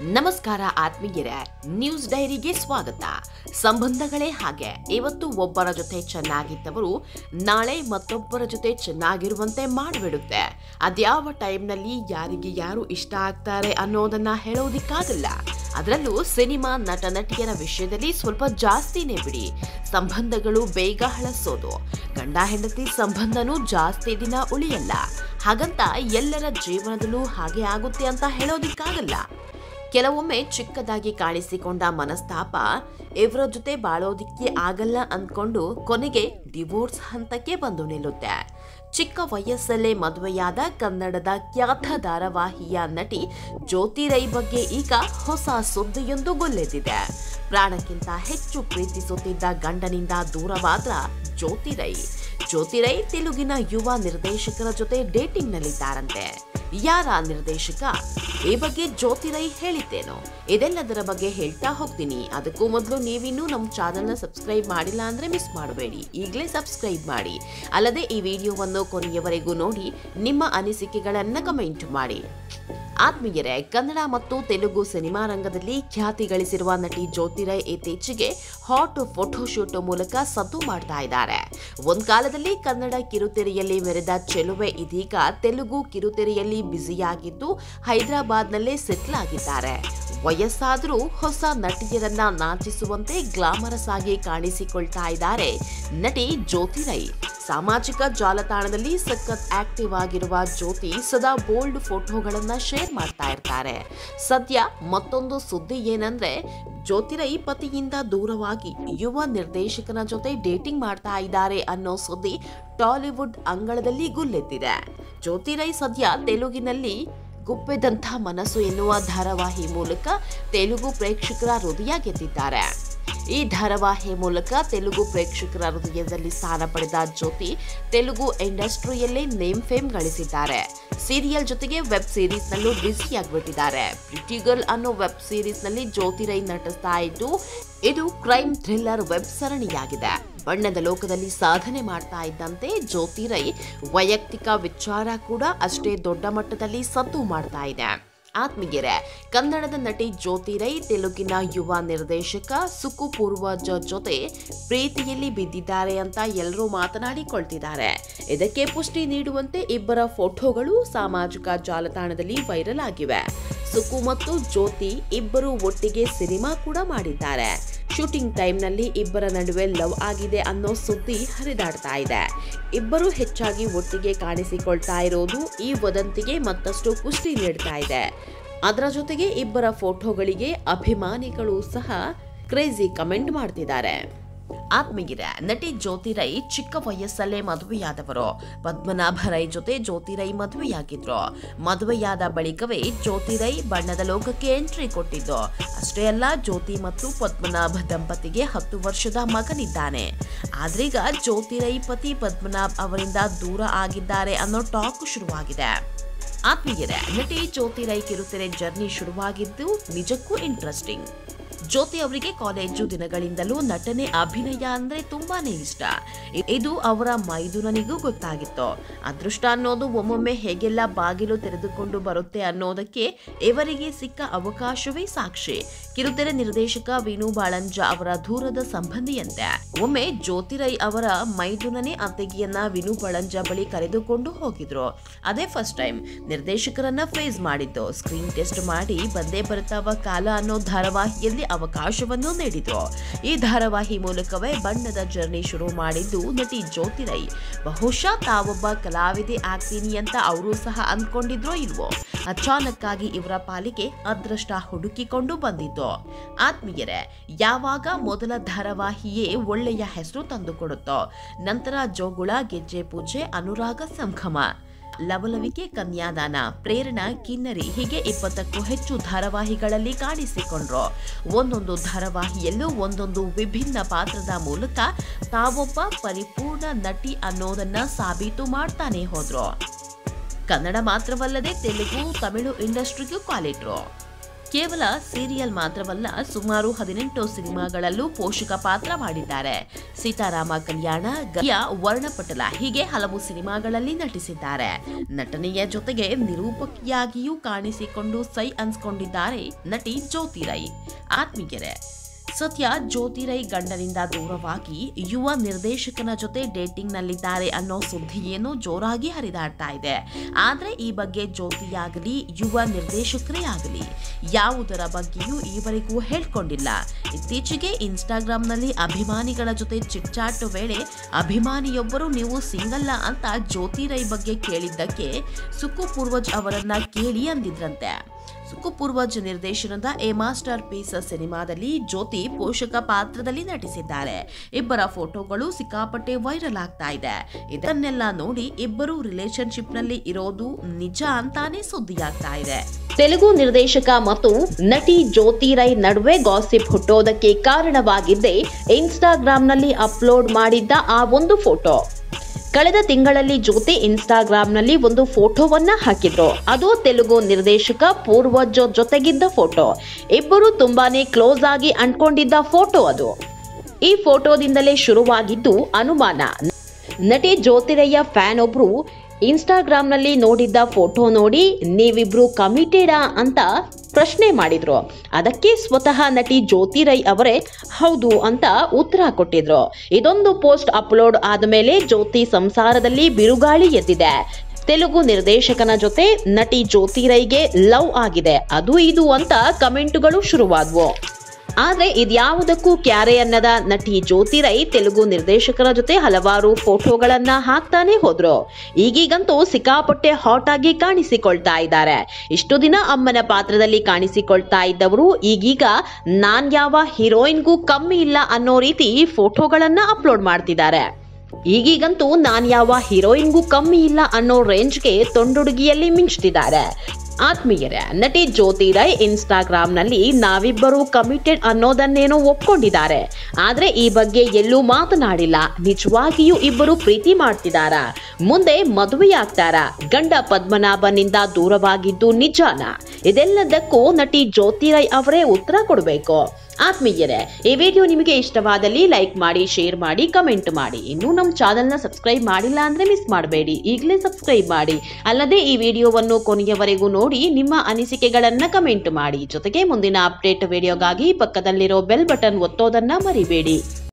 ನಮಸ್ಕಾರ ಆತ್ಮೀಯರೇ ನ್ಯೂಸ್ ಡೈರಿಗೆ ಸ್ವಾಗತ ಸಂಬಂಧಗಳೇ ಹಾಗೆ ಇವತ್ತು ಒಬ್ಬರ ಜೊತೆ ಚೆನ್ನಾಗಿದ್ದವರು ನಾಳೆ ಮತ್ತೊಬ್ಬರ ಜೊತೆ ಚೆನ್ನಾಗಿರುವಂತೆ ಮಾಡಿಬಿಡುತ್ತೆ ಅದ್ಯಾವ ಟೈಮ್ನಲ್ಲಿ ಯಾರಿಗೆ ಯಾರು ಇಷ್ಟ ಆಗ್ತಾರೆ ಅನ್ನೋದನ್ನ ಹೇಳೋದಿಕ್ಕಾಗಲ್ಲ ಅದರಲ್ಲೂ ಸಿನಿಮಾ ನಟ ನಟಿಯರ ವಿಷಯದಲ್ಲಿ ಸ್ವಲ್ಪ ಜಾಸ್ತಿನೇ ಬಿಡಿ ಸಂಬಂಧಗಳು ಬೇಗ ಹಳಸೋದು ಗಂಡ ಹೆಂಡತಿ ಸಂಬಂಧನೂ ಜಾಸ್ತಿ ದಿನ ಉಳಿಯಲ್ಲ ಹಾಗಂತ ಎಲ್ಲರ ಜೀವನದಲ್ಲೂ ಹಾಗೆ ಆಗುತ್ತೆ ಅಂತ ಹೇಳೋದಿಕ್ಕಾಗಲ್ಲ ಕೆಲವೊಮ್ಮೆ ಚಿಕ್ಕದಾಗಿ ಕಾಣಿಸಿಕೊಂಡ ಮನಸ್ತಾಪ ಇವರ ಜೊತೆ ಬಾಳೋದಿಕ್ಕೆ ಆಗಲ್ಲ ಅಂದ್ಕೊಂಡು ಕೊನೆಗೆ ಡಿವೋರ್ಸ್ ಹಂತಕ್ಕೆ ಬಂದು ನಿಲ್ಲುತ್ತೆ ಚಿಕ್ಕ ವಯಸ್ಸಲ್ಲೇ ಮದುವೆಯಾದ ಕನ್ನಡದ ಖ್ಯಾತ ಧಾರಾವಾಹಿಯ ನಟಿ ಜ್ಯೋತಿ ರೈ ಬಗ್ಗೆ ಈಗ ಹೊಸ ಸುದ್ದಿಯೊಂದು ಗೊಲ್ಲೆದ್ದಿದೆ ಪ್ರಾಣಕ್ಕಿಂತ ಹೆಚ್ಚು ಪ್ರೀತಿಸುತ್ತಿದ್ದ ಗಂಡನಿಂದ ದೂರವಾದ್ರ ಜ್ಯೋತಿ ರೈ ಜ್ಯೋತಿ ರೈ ತೆಲುಗಿನ ಯುವ ನಿರ್ದೇಶಕರ ಜೊತೆ ಡೇಟಿಂಗ್ನಲ್ಲಿದ್ದಾರಂತೆ ಯಾರ ನಿರ್ದೇಶಕ ಈ ಬಗ್ಗೆ ಜ್ಯೋತಿ ರೈ ಹೇಳಿದ್ದೇನು ಇದೆಲ್ಲದರ ಬಗ್ಗೆ ಹೇಳ್ತಾ ಹೋಗ್ತೀನಿ ಅದಕ್ಕೂ ಮೊದಲು ನೀವಿನ್ನೂ ನಮ್ಮ ಚಾನಲ್ನ ಸಬ್ಸ್ಕ್ರೈಬ್ ಮಾಡಿಲ್ಲ ಅಂದ್ರೆ ಮಿಸ್ ಮಾಡಬೇಡಿ ಈಗಲೇ ಸಬ್ಸ್ಕ್ರೈಬ್ ಮಾಡಿ ಅಲ್ಲದೆ ಈ ವಿಡಿಯೋವನ್ನು ಕೊನೆಯವರೆಗೂ ನೋಡಿ ನಿಮ್ಮ ಅನಿಸಿಕೆಗಳನ್ನ ಕಮೆಂಟ್ ಮಾಡಿ ಆತ್ಮೀಯರೇ ಕನ್ನಡ ಮತ್ತು ತೆಲುಗು ಸಿನಿಮಾ ರಂಗದಲ್ಲಿ ಖ್ಯಾತಿ ಗಳಿಸಿರುವ ನಟಿ ಜ್ಯೋತಿರೈ ಇತ್ತೀಚೆಗೆ ಹಾಟ್ ಫೋಟೋಶೂಟ್ ಮೂಲಕ ಸದ್ದು ಮಾಡ್ತಾ ಇದ್ದಾರೆ ಒಂದ್ ಕಾಲದಲ್ಲಿ ಕನ್ನಡ ಕಿರುತೆರೆಯಲ್ಲಿ ಮೆರೆದ ಚೆಲುವೆ ಇದೀಗ ತೆಲುಗು ಕಿರುತೆರೆಯಲ್ಲಿ ಬ್ಯುಸಿಯಾಗಿದ್ದು ಹೈದರಾಬಾದ್ನಲ್ಲೇ ಸೆಟ್ಲ್ ಆಗಿದ್ದಾರೆ ವಯಸ್ಸಾದರೂ ಹೊಸ ನಟಿಯರನ್ನ ನಾಚಿಸುವಂತೆ ಗ್ಲಾಮರಸ್ ಆಗಿ ಕಾಣಿಸಿಕೊಳ್ತಾ ಇದ್ದಾರೆ ನಟಿ ಜ್ಯೋತಿ ರೈ ಸಾಮಾಜಿಕ ಜಾಲತಾಣದಲ್ಲಿ ಸಖತ್ ಆಕ್ಟಿವ್ ಆಗಿರುವ ಜ್ಯೋತಿ ಸದಾ ಬೋಲ್ಡ್ ಫೋಟೋಗಳನ್ನ ಶೇರ್ ಮಾಡ್ತಾ ಇರ್ತಾರೆ ಸದ್ಯ ಮತ್ತೊಂದು ಸುದ್ದಿ ಏನಂದ್ರೆ ಜ್ಯೋತಿರೈ ಪತಿಯಿಂದ ದೂರವಾಗಿ ಯುವ ನಿರ್ದೇಶಕನ ಜೊತೆ ಡೇಟಿಂಗ್ ಮಾಡ್ತಾ ಇದ್ದಾರೆ ಅನ್ನೋ ಸುದ್ದಿ ಟಾಲಿವುಡ್ ಅಂಗಳದಲ್ಲಿ ಗುಲ್ಲೆದ್ದಿದೆ ಜ್ಯೋತಿರೈ ಸದ್ಯ ತೆಲುಗಿನಲ್ಲಿ ಗುಪ್ಪೆದಂಥ ಮನಸ್ಸು ಎನ್ನುವ ಧಾರಾವಾಹಿ ಮೂಲಕ ತೆಲುಗು ಪ್ರೇಕ್ಷಕರ ಹೃದಯ ಗೆದ್ದಿದ್ದಾರೆ ಈ ಧಾರಾವಾಹಿ ಮೂಲಕ ತೆಲುಗು ಪ್ರೇಕ್ಷಕರ ಹೃದಯದಲ್ಲಿ ಸ್ಥಾನ ಪಡೆದ ಜ್ಯೋತಿ ತೆಲುಗು ಇಂಡಸ್ಟ್ರಿಯಲ್ಲೇ ನೇಮ್ ಫೇಮ್ ಗಳಿಸಿದ್ದಾರೆ ಸೀರಿಯಲ್ ಜೊತೆಗೆ ವೆಬ್ ಸೀರೀಸ್ ನಲ್ಲೂ ಬ್ಯುಸಿ ಆಗಿಬಿಟ್ಟಿದ್ದಾರೆ ಪ್ರಿಟಿ ಗರ್ಲ್ ಅನ್ನೋ ವೆಬ್ ಸೀರೀಸ್ ನಲ್ಲಿ ಜ್ಯೋತಿ ರೈ ನಟಿಸ್ತಾ ಇದ್ದು ಇದು ಕ್ರೈಮ್ ಥ್ರಿಲ್ಲರ್ ವೆಬ್ ಸರಣಿಯಾಗಿದೆ ಬಣ್ಣದ ಲೋಕದಲ್ಲಿ ಸಾಧನೆ ಮಾಡ್ತಾ ಇದ್ದಂತೆ ಜ್ಯೋತಿ ರೈ ವೈಯಕ್ತಿಕ ವಿಚಾರ ಕೂಡ ಅಷ್ಟೇ ದೊಡ್ಡ ಮಟ್ಟದಲ್ಲಿ ಸದ್ದು ಮಾಡ್ತಾ ಇದೆ ಆತ್ಮೀಯರೇ ಕನ್ನಡದ ನಟಿ ಜ್ಯೋತಿ ರೈ ತೆಲುಗಿನ ಯುವ ನಿರ್ದೇಶಕ ಸುಕು ಪೂರ್ವಜ ಜೊತೆ ಪ್ರೀತಿಯಲ್ಲಿ ಬಿದ್ದಿದ್ದಾರೆ ಅಂತ ಎಲ್ಲರೂ ಮಾತನಾಡಿಕೊಳ್ತಿದ್ದಾರೆ ಇದಕ್ಕೆ ಪುಷ್ಟಿ ನೀಡುವಂತೆ ಇಬ್ಬರ ಫೋಟೋಗಳು ಸಾಮಾಜಿಕ ಜಾಲತಾಣದಲ್ಲಿ ವೈರಲ್ ಆಗಿವೆ ಸುಕು ಮತ್ತು ಜ್ಯೋತಿ ಇಬ್ಬರು ಒಟ್ಟಿಗೆ ಸಿನಿಮಾ ಕೂಡ ಮಾಡಿದ್ದಾರೆ ಶೂಟಿಂಗ್ ಟೈಮ್ನಲ್ಲಿ ಇಬ್ಬರ ನಡುವೆ ಲವ್ ಆಗಿದೆ ಅನ್ನೋ ಸುದ್ದಿ ಹರಿದಾಡ್ತಾ ಇದೆ ಇಬ್ಬರು ಹೆಚ್ಚಾಗಿ ಒಟ್ಟಿಗೆ ಕಾಣಿಸಿಕೊಳ್ತಾ ಇರೋದು ಈ ವದಂತಿಗೆ ಮತ್ತಷ್ಟು ಪುಷ್ಟಿ ನೀಡ್ತಾ ಇದೆ ಅದರ ಜೊತೆಗೆ ಇಬ್ಬರ ಫೋಟೋಗಳಿಗೆ ಅಭಿಮಾನಿಗಳು ಸಹ ಕ್ರೇಜಿ ಕಮೆಂಟ್ ಮಾಡ್ತಿದ್ದಾರೆ ಆತ್ಮೀಗಿರೆ ನಟಿ ಜ್ಯೋತಿ ರೈ ಚಿಕ್ಕ ವಯಸ್ಸಲ್ಲೇ ಮದುವೆಯಾದವರು ಪದ್ಮನಾಭ ರೈ ಜೊತೆ ಜ್ಯೋತಿ ರೈ ಮದುವೆಯಾಗಿದ್ರು ಮದುವೆಯಾದ ಬಳಿಕವೇ ಜ್ಯೋತಿ ರೈ ಬಣ್ಣದ ಲೋಕಕ್ಕೆ ಎಂಟ್ರಿ ಕೊಟ್ಟಿದ್ದು ಅಷ್ಟೇ ಅಲ್ಲ ಜ್ಯೋತಿ ಮತ್ತು ಪದ್ಮನಾಭ ದಂಪತಿಗೆ ಹತ್ತು ವರ್ಷದ ಮಗನಿದ್ದಾನೆ ಆದ್ರೀಗ ಜ್ಯೋತಿ ರೈ ಪತಿ ಪದ್ಮನಾಭ್ ಅವರಿಂದ ದೂರ ಆಗಿದ್ದಾರೆ ಅನ್ನೋ ಟಾಕ್ ಶುರುವಾಗಿದೆ ಆತ್ಮೀಯರೇ ನಟಿ ಜ್ಯೋತಿ ರೈ ಕಿರುತೆರೆ ಜರ್ನಿ ಶುರುವಾಗಿದ್ದು ನಿಜಕ್ಕೂ ಇಂಟ್ರೆಸ್ಟಿಂಗ್ ಜ್ಯೋತಿ ಅವರಿಗೆ ಕಾಲೇಜು ದಿನಗಳಿಂದಲೂ ನಟನೆ ಅಭಿನಯ ಅಂದ್ರೆ ತುಂಬಾನೇ ಇಷ್ಟ ಇ- ಇದು ಅವರ ಮೈದುನನಿಗೂ ಗೊತ್ತಾಗಿತ್ತು ಅದೃಷ್ಟ ಅನ್ನೋದು ಒಮ್ಮೊಮ್ಮೆ ಹೇಗೆಲ್ಲ ಬಾಗಿಲು ತೆರೆದುಕೊಂಡು ಬರುತ್ತೆ ಅನ್ನೋದಕ್ಕೆ ಇವರಿಗೆ ಸಿಕ್ಕ ಅವಕಾಶವೇ ಸಾಕ್ಷಿ ಕಿರುತೆರೆ ನಿರ್ದೇಶಕ ವಿನು ಬಾಳಂಜ ಅವರ ದೂರದ ಸಂಬಂಧಿಯಂತೆ ಒಮ್ಮೆ ಜ್ಯೋತಿ ರೈ ಅವರ ಮೈದುನನೇ ಅತ್ತಿಗೆಯನ್ನ ವಿನು ಬಾಳಂಜ ಬಳಿ ಕರೆದುಕೊಂಡು ಹೋಗಿದ್ರು ಅದೇ ಫಸ್ಟ್ ಟೈಮ್ ನಿರ್ದೇಶಕರನ್ನ ಫೇಸ್ ಮಾಡಿದ್ದು ಸ್ಕ್ರೀನ್ ಟೆಸ್ಟ್ ಮಾಡಿ ಬಂದೇ ಬರ್ತಾವ ಕಾಲ ಅನ್ನೋ ಧಾರಾವಾಹಿಯಲ್ಲಿ ಅವಕಾಶವನ್ನು ನೀಡಿದ್ರು ಈ ಧಾರಾವಾಹಿ ಮೂಲಕವೇ ಬಣ್ಣದ ಜರ್ನಿ ಶುರು ಮಾಡಿದ್ದು ನಟಿ ಜ್ಯೋತಿ ರೈ ಬಹುಶಃ ತಾವೊಬ್ಬ ಕಲಾವಿದೆ ಆಗ್ತೀನಿ ಅಂತ ಅವರು ಸಹ ಅಂದ್ಕೊಂಡಿದ್ರೋ ಇಲ್ವೋ ಅಚಾನಕ್ಕಾಗಿ ಇವರ ಪಾಲಿಗೆ ಅದೃಷ್ಟ ಹುಡುಕಿಕೊಂಡು ಬಂದಿದ್ದು ಆತ್ಮೀಯರೇ ಯಾವಾಗ ಮೊದಲ ಧಾರಾವಾಹಿಯೇ ಒಳ್ಳೆಯ ಹೆಸರು ತಂದುಕೊಡುತ್ತೋ ನಂತರ ಜೋಗುಳ ಗೆಜ್ಜೆ ಪೂಜೆ ಅನುರಾಗ ಸಂಗಮ ಲವಲವಿಕೆ ಕನ್ಯಾದಾನ ಪ್ರೇರಣಾ ಕಿನ್ನರಿ ಹೀಗೆ ಇಪ್ಪತ್ತಕ್ಕೂ ಹೆಚ್ಚು ಧಾರಾವಾಹಿಗಳಲ್ಲಿ ಕಾಣಿಸಿಕೊಂಡ್ರು ಒಂದೊಂದು ಧಾರಾವಾಹಿಯಲ್ಲೂ ಒಂದೊಂದು ವಿಭಿನ್ನ ಪಾತ್ರದ ಮೂಲಕ ತಾವೊಬ್ಬ ಪರಿಪೂರ್ಣ ನಟಿ ಅನ್ನೋದನ್ನ ಸಾಬೀತು ಮಾಡ್ತಾನೆ ಹೋದ್ರು ಕನ್ನಡ ಮಾತ್ರವಲ್ಲದೆ ತೆಲುಗು ತಮಿಳು ಇಂಡಸ್ಟ್ರಿಗೂ ಕಾಲಿಟ್ರು ಕೇವಲ ಸೀರಿಯಲ್ ಮಾತ್ರವಲ್ಲ ಸುಮಾರು ಹದಿನೆಂಟು ಸಿನಿಮಾಗಳಲ್ಲೂ ಪೋಷಕ ಪಾತ್ರ ಮಾಡಿದ್ದಾರೆ ಸೀತಾರಾಮ ಕಲ್ಯಾಣ ಗಯ ವರ್ಣಪಟಲ ಹೀಗೆ ಹಲವು ಸಿನಿಮಾಗಳಲ್ಲಿ ನಟಿಸಿದ್ದಾರೆ ನಟನೆಯ ಜೊತೆಗೆ ನಿರೂಪಕಿಯಾಗಿಯೂ ಕಾಣಿಸಿಕೊಂಡು ಸೈ ಅನ್ಸ್ಕೊಂಡಿದ್ದಾರೆ ನಟಿ ಜ್ಯೋತಿ ರೈ ಆತ್ಮೀಗೆರೆ ಸದ್ಯ ಜ್ಯೋತಿ ರೈ ಗಂಡನಿಂದ ದೂರವಾಗಿ ಯುವ ನಿರ್ದೇಶಕನ ಜೊತೆ ಡೇಟಿಂಗ್ ನಲ್ಲಿದ್ದಾರೆ ಅನ್ನೋ ಸುದ್ದಿ ಏನು ಜೋರಾಗಿ ಹರಿದಾಡ್ತಾ ಇದೆ ಆದ್ರೆ ಈ ಬಗ್ಗೆ ಜ್ಯೋತಿಯಾಗಲಿ ಯುವ ನಿರ್ದೇಶಕರೇ ಆಗಲಿ ಯಾವುದರ ಬಗ್ಗೆಯೂ ಈವರೆಗೂ ಹೇಳ್ಕೊಂಡಿಲ್ಲ ಇತ್ತೀಚೆಗೆ ಇನ್ಸ್ಟಾಗ್ರಾಂನಲ್ಲಿ ಅಭಿಮಾನಿಗಳ ಜೊತೆ ಚಿಟ್ಚಾಟು ವೇಳೆ ಅಭಿಮಾನಿಯೊಬ್ಬರು ನೀವು ಸಿಂಗಲ್ಲ ಅಂತ ಜ್ಯೋತಿ ರೈ ಬಗ್ಗೆ ಕೇಳಿದ್ದಕ್ಕೆ ಸುಕ್ಕು ಪೂರ್ವಜ್ ಅವರನ್ನ ಕೇಳಿ ಅಂದಿದ್ರಂತೆ ಸುಕ್ಕು ಪೂರ್ವಜ್ ನಿರ್ದೇಶನದ ಎ ಮಾಸ್ಟರ್ ಪೀಸ್ ಸಿನಿಮಾದಲ್ಲಿ ಜ್ಯೋತಿ ಪೋಷಕ ಪಾತ್ರದಲ್ಲಿ ನಟಿಸಿದ್ದಾರೆ ಇಬ್ಬರ ಫೋಟೋಗಳು ಸಿಕ್ಕಾಪಟ್ಟೆ ವೈರಲ್ ಆಗ್ತಾ ಇದೆ ಇದನ್ನೆಲ್ಲ ನೋಡಿ ಇಬ್ಬರು ರಿಲೇಶನ್ಶಿಪ್ ನಲ್ಲಿ ಇರೋದು ನಿಜ ಅಂತಾನೆ ಸುದ್ದಿಯಾಗ್ತಾ ಇದೆ ತೆಲುಗು ನಿರ್ದೇಶಕ ಮತ್ತು ನಟಿ ಜ್ಯೋತಿ ರೈ ನಡುವೆ ಗಾಸಿಪ್ ಹುಟ್ಟೋದಕ್ಕೆ ಕಾರಣವಾಗಿದ್ದೇ ಇನ್ಸ್ಟಾಗ್ರಾಂನಲ್ಲಿ ಅಪ್ಲೋಡ್ ಮಾಡಿದ್ದ ಆ ಒಂದು ಫೋಟೋ ಕಳೆದ ತಿಂಗಳಲ್ಲಿ ಜ್ಯೋತಿ ಇನ್ಸ್ಟಾಗ್ರಾಂನಲ್ಲಿ ಒಂದು ಫೋಟೋವನ್ನ ಹಾಕಿದ್ರು ಅದು ತೆಲುಗು ನಿರ್ದೇಶಕ ಪೂರ್ವಜ್ ಜೊತೆಗಿದ್ದ ಫೋಟೋ ಇಬ್ಬರು ತುಂಬಾನೇ ಕ್ಲೋಸ್ ಆಗಿ ಅಂಟ್ಕೊಂಡಿದ್ದ ಫೋಟೋ ಅದು ಈ ಫೋಟೋದಿಂದಲೇ ಶುರುವಾಗಿದ್ದು ಅನುಮಾನ ನಟಿ ಜ್ಯೋತಿರಯ್ಯ ಫ್ಯಾನ್ ಒಬ್ರು ಇನ್ಸ್ಟಾಗ್ರಾಂನಲ್ಲಿ ನೋಡಿದ್ದ ಫೋಟೋ ನೋಡಿ ನೀವಿಬ್ರು ಕಮಿಟೆಡಾ ಅಂತ ಪ್ರಶ್ನೆ ಮಾಡಿದ್ರು ಅದಕ್ಕೆ ಸ್ವತಃ ನಟಿ ಜ್ಯೋತಿ ರೈ ಅವರೇ ಹೌದು ಅಂತ ಉತ್ತರ ಕೊಟ್ಟಿದ್ರು ಇದೊಂದು ಪೋಸ್ಟ್ ಅಪ್ಲೋಡ್ ಆದಮೇಲೆ ಜ್ಯೋತಿ ಸಂಸಾರದಲ್ಲಿ ಬಿರುಗಾಳಿ ಎದ್ದಿದೆ ತೆಲುಗು ನಿರ್ದೇಶಕನ ಜೊತೆ ನಟಿ ಜ್ಯೋತಿ ರೈಗೆ ಲವ್ ಆಗಿದೆ ಅದು ಇದು ಅಂತ ಕಮೆಂಟ್ಗಳು ಶುರುವಾದ್ವು ಆದ್ರೆ ಇದ್ಯಾವುದಕ್ಕೂ ಕ್ಯಾರೆ ಅನ್ನದ ನಟಿ ಜ್ಯೋತಿ ರೈ ತೆಲುಗು ನಿರ್ದೇಶಕರ ಜೊತೆ ಹಲವಾರು ಫೋಟೋಗಳನ್ನ ಹಾಕ್ತಾನೆ ಹೋದ್ರು ಈಗೀಗಂತೂ ಸಿಕ್ಕಾಪಟ್ಟೆ ಹಾಟ್ ಆಗಿ ಕಾಣಿಸಿಕೊಳ್ತಾ ಇದ್ದಾರೆ ಇಷ್ಟು ದಿನ ಅಮ್ಮನ ಪಾತ್ರದಲ್ಲಿ ಕಾಣಿಸಿಕೊಳ್ತಾ ಇದ್ದವರು ಈಗೀಗ ನಾನ್ ಯಾವ ಹೀರೋಯಿನ್ಗೂ ಕಮ್ಮಿ ಇಲ್ಲ ಅನ್ನೋ ರೀತಿ ಫೋಟೋಗಳನ್ನ ಅಪ್ಲೋಡ್ ಮಾಡ್ತಿದ್ದಾರೆ ಈಗೀಗಂತೂ ನಾನ್ ಯಾವ ಹೀರೋಯಿನ್ಗೂ ಕಮ್ಮಿ ಇಲ್ಲ ಅನ್ನೋ ರೇಂಜ್ಗೆ ತೊಂಡುಡುಗಿಯಲ್ಲಿ ಮಿಂಚ್ತಿದ್ದಾರೆ ಆತ್ಮೀಯರೇ ನಟಿ ಜ್ಯೋತಿ ರೈ ಇನ್ಸ್ಟಾಗ್ರಾಂನಲ್ಲಿ ನಾವಿಬ್ಬರು ಕಮಿಟೆಡ್ ಅನ್ನೋದನ್ನೇನೋ ಒಪ್ಕೊಂಡಿದ್ದಾರೆ ಆದ್ರೆ ಈ ಬಗ್ಗೆ ಎಲ್ಲೂ ಮಾತನಾಡಿಲ್ಲ ನಿಜವಾಗಿಯೂ ಇಬ್ಬರು ಪ್ರೀತಿ ಮಾಡ್ತಿದಾರ ಮುಂದೆ ಮದುವೆಯಾಗ್ತಾರ ಗಂಡ ಪದ್ಮನಾಭನಿಂದ ದೂರವಾಗಿದ್ದು ನಿಜಾನ ಇದೆಲ್ಲದಕ್ಕೂ ನಟಿ ಜ್ಯೋತಿ ರೈ ಅವರೇ ಉತ್ತರ ಕೊಡಬೇಕು ಆತ್ಮೀಯರೇ ಈ ವಿಡಿಯೋ ನಿಮಗೆ ಇಷ್ಟವಾದಲ್ಲಿ ಲೈಕ್ ಮಾಡಿ ಶೇರ್ ಮಾಡಿ ಕಮೆಂಟ್ ಮಾಡಿ ಇನ್ನೂ ನಮ್ಮ ಚಾನೆಲ್ನ ಸಬ್ಸ್ಕ್ರೈಬ್ ಮಾಡಿಲ್ಲ ಅಂದ್ರೆ ಮಿಸ್ ಮಾಡಬೇಡಿ ಈಗಲೇ ಸಬ್ಸ್ಕ್ರೈಬ್ ಮಾಡಿ ಅಲ್ಲದೆ ಈ ವಿಡಿಯೋವನ್ನು ಕೊನೆಯವರೆಗೂ ನೋಡಿ ನಿಮ್ಮ ಅನಿಸಿಕೆಗಳನ್ನ ಕಮೆಂಟ್ ಮಾಡಿ ಜೊತೆಗೆ ಮುಂದಿನ ಅಪ್ಡೇಟ್ ವಿಡಿಯೋಗಾಗಿ ಪಕ್ಕದಲ್ಲಿರೋ ಬೆಲ್ ಬಟನ್ ಒತ್ತೋದನ್ನ ಮರಿಬೇಡಿ